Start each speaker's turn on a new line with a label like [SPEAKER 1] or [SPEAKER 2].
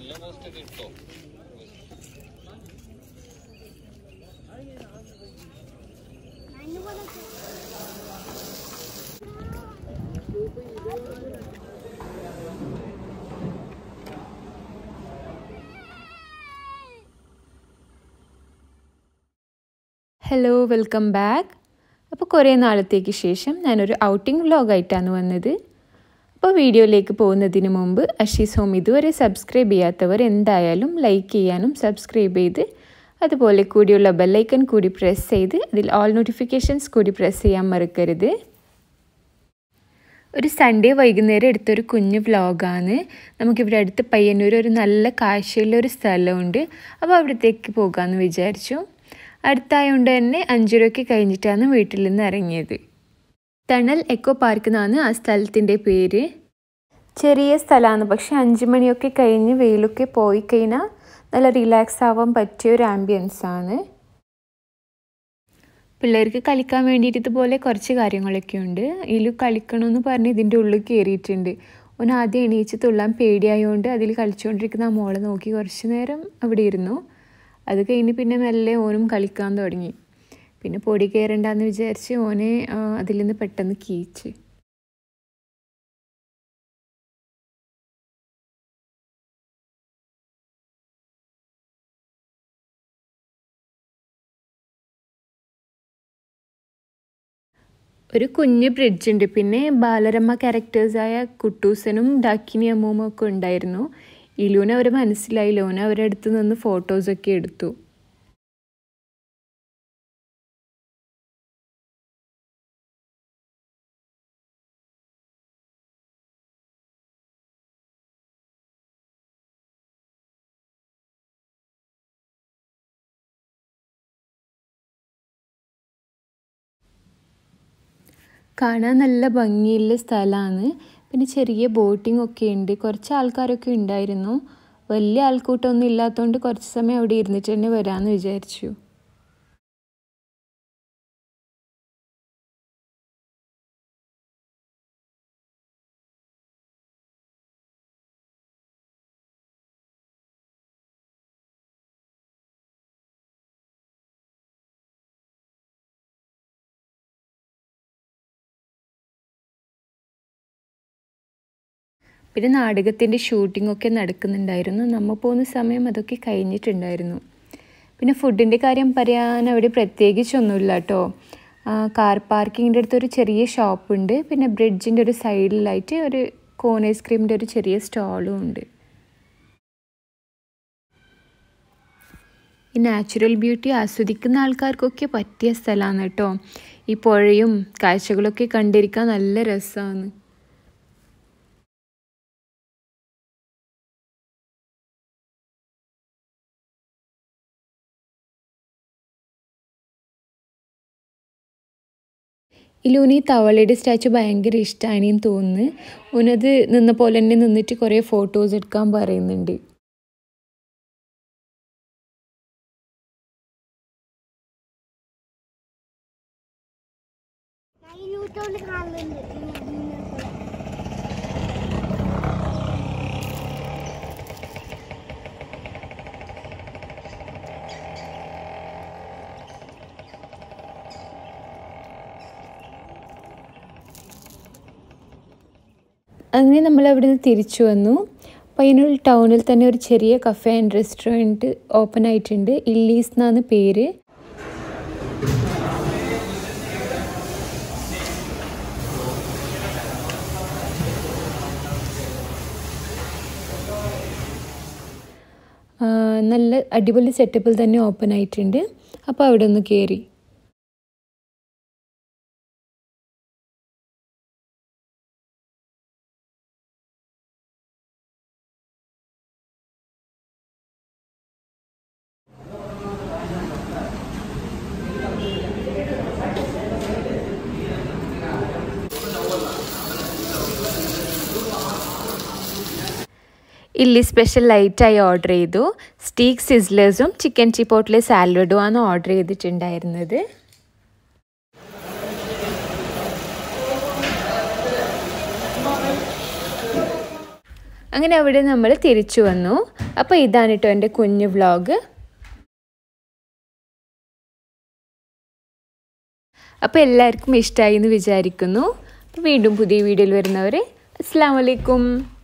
[SPEAKER 1] hello welcome back അപ്പോൾ കുറേ നാളത്തേക്ക് ശേഷം ഞാനൊരു ഔട്ടിംഗ് വ്ലോഗായിട്ടാണ് വന്നത് അപ്പോൾ വീഡിയോയിലേക്ക് പോകുന്നതിന് മുമ്പ് അഷീസ് ഹോം ഇതുവരെ സബ്സ്ക്രൈബ് ചെയ്യാത്തവർ എന്തായാലും ലൈക്ക് ചെയ്യാനും സബ്സ്ക്രൈബ് ചെയ്ത് അതുപോലെ കൂടിയുള്ള ബെല്ലൈക്കൺ കൂടി പ്രസ് ചെയ്ത് അതിൽ ഓൾ നോട്ടിഫിക്കേഷൻസ് കൂടി പ്രസ് ചെയ്യാൻ മറക്കരുത് ഒരു സൺഡേ വൈകുന്നേരം എടുത്തൊരു കുഞ്ഞു വ്ലോഗാണ് നമുക്കിവിടെ അടുത്ത് പയ്യന്നൂർ ഒരു നല്ല കാഴ്ചയുള്ള ഒരു സ്ഥലമുണ്ട് അപ്പോൾ അവിടത്തേക്ക് പോകാമെന്ന് വിചാരിച്ചു അടുത്തായതുകൊണ്ട് തന്നെ അഞ്ചരയൊക്കെ കഴിഞ്ഞിട്ടാണ് വീട്ടിൽ നിന്ന് ഇറങ്ങിയത് തണൽ എക്കോ പാർക്ക് എന്നാണ് ആ സ്ഥലത്തിൻ്റെ പേര് ചെറിയ സ്ഥലമാണ് പക്ഷെ അഞ്ച് മണിയൊക്കെ കഴിഞ്ഞ് വെയിലൊക്കെ പോയി കഴിഞ്ഞാൽ നല്ല റിലാക്സ് ആവാൻ പറ്റിയ ഒരു ആംബിയൻസ് ആണ് പിള്ളേർക്ക് കളിക്കാൻ വേണ്ടിയിട്ട് ഇതുപോലെ കുറച്ച് കാര്യങ്ങളൊക്കെ ഉണ്ട് ഇതിൽ കളിക്കണമെന്ന് പറഞ്ഞ് ഇതിൻ്റെ ഉള്ളിൽ കയറിയിട്ടുണ്ട് ഒന്ന് ആദ്യം എണീച്ച് തുള്ളാൻ പേടിയായതുകൊണ്ട് അതിൽ കളിച്ചുകൊണ്ടിരിക്കുന്ന ആ മോളെ നോക്കി കുറച്ച് നേരം അവിടെ ഇരുന്നു അത് കഴിഞ്ഞ് പിന്നെ മെല്ലെ ഓനും കളിക്കാൻ തുടങ്ങി പിന്നെ പൊടി കയറണ്ടെന്ന് വിചാരിച്ച് ഓനെ അതിൽ നിന്ന് പെട്ടെന്ന് കീച്ച് ഒരു കുഞ്ഞ് ബ്രിഡ്ജ് ഉണ്ട് പിന്നെ ബാലരമ്മ ക്യാരക്ടേഴ്സായ കുട്ടൂസനും ഡാക്കിനി അമ്മൂമ്മ ഒക്കെ ഉണ്ടായിരുന്നു ഇലൂനെ അവർ മനസ്സിലായില്ല ഓന അവരുടെ അടുത്ത് നിന്ന് ഫോട്ടോസൊക്കെ എടുത്തു കാണാൻ നല്ല ഭംഗിയുള്ള സ്ഥലമാണ് പിന്നെ ചെറിയ ബോട്ടിംഗ് ഒക്കെ ഉണ്ട് കുറച്ച് ആൾക്കാരൊക്കെ ഉണ്ടായിരുന്നു വലിയ ആൾക്കൂട്ടമൊന്നും ഇല്ലാത്തതുകൊണ്ട് കുറച്ച് സമയം അവിടെ ഇരുന്നിട്ട് തന്നെ വരാമെന്ന് വിചാരിച്ചു പിന്നെ നാടകത്തിൻ്റെ ഷൂട്ടിംഗ് ഒക്കെ നടക്കുന്നുണ്ടായിരുന്നു നമ്മൾ പോകുന്ന സമയം അതൊക്കെ കഴിഞ്ഞിട്ടുണ്ടായിരുന്നു പിന്നെ ഫുഡിൻ്റെ കാര്യം പറയാൻ അവിടെ പ്രത്യേകിച്ചൊന്നുമില്ല കേട്ടോ കാർ പാർക്കിങ്ങിൻ്റെ അടുത്ത് ഒരു ചെറിയ ഷോപ്പുണ്ട് പിന്നെ ബ്രിഡ്ജിൻ്റെ ഒരു സൈഡിലായിട്ട് ഒരു കോൺ ഐസ്ക്രീമിൻ്റെ ഒരു ചെറിയ സ്റ്റോളും ഉണ്ട് ഈ നാച്ചുറൽ ബ്യൂട്ടി ആസ്വദിക്കുന്ന ആൾക്കാർക്കൊക്കെ പറ്റിയ സ്ഥലമാണ് കേട്ടോ ഈ പുഴയും കാഴ്ചകളൊക്കെ കണ്ടിരിക്കാൻ നല്ല രസമാണ് ഇലൂന് ഈ തവളയുടെ സ്റ്റാച്ചു ഭയങ്കര ഇഷ്ടമാണെന്ന് തോന്നുന്നു ഓനത് നിന്ന പോലെ തന്നെ നിന്നിട്ട് കുറേ ഫോട്ടോസ് എടുക്കാൻ പറയുന്നുണ്ട് അങ്ങനെ നമ്മൾ അവിടെ നിന്ന് തിരിച്ചു വന്നു പയ്യന്നൂർ ടൗണിൽ തന്നെ ഒരു ചെറിയ കഫേ ആൻഡ് റെസ്റ്റോറൻറ്റ് ഓപ്പൺ ആയിട്ടുണ്ട് ഇല്ലീസ് എന്നാണ് പേര് നല്ല അടിപൊളി സെറ്റപ്പിൽ തന്നെ ഓപ്പൺ ആയിട്ടുണ്ട് അപ്പോൾ അവിടെ ഒന്ന് കയറി ഇല്ലി സ്പെഷ്യൽ ലൈറ്റായി ഓർഡർ ചെയ്തു സ്റ്റീക്ക് സിസ്ലേഴ്സും ചിക്കൻ ചിപ്പോട്ടിലെ സാലഡും ആണ് ഓർഡർ ചെയ്തിട്ടുണ്ടായിരുന്നത് അങ്ങനെ അവിടെ നമ്മൾ തിരിച്ചു വന്നു അപ്പോൾ ഇതാണ് കേട്ടോ എൻ്റെ കുഞ്ഞു വ്ളോഗ് അപ്പോൾ എല്ലാവർക്കും ഇഷ്ടമായി എന്ന് വിചാരിക്കുന്നു അപ്പോൾ വീണ്ടും പുതിയ വീഡിയോയിൽ വരുന്നവരെ അസ്സാം വലൈക്കും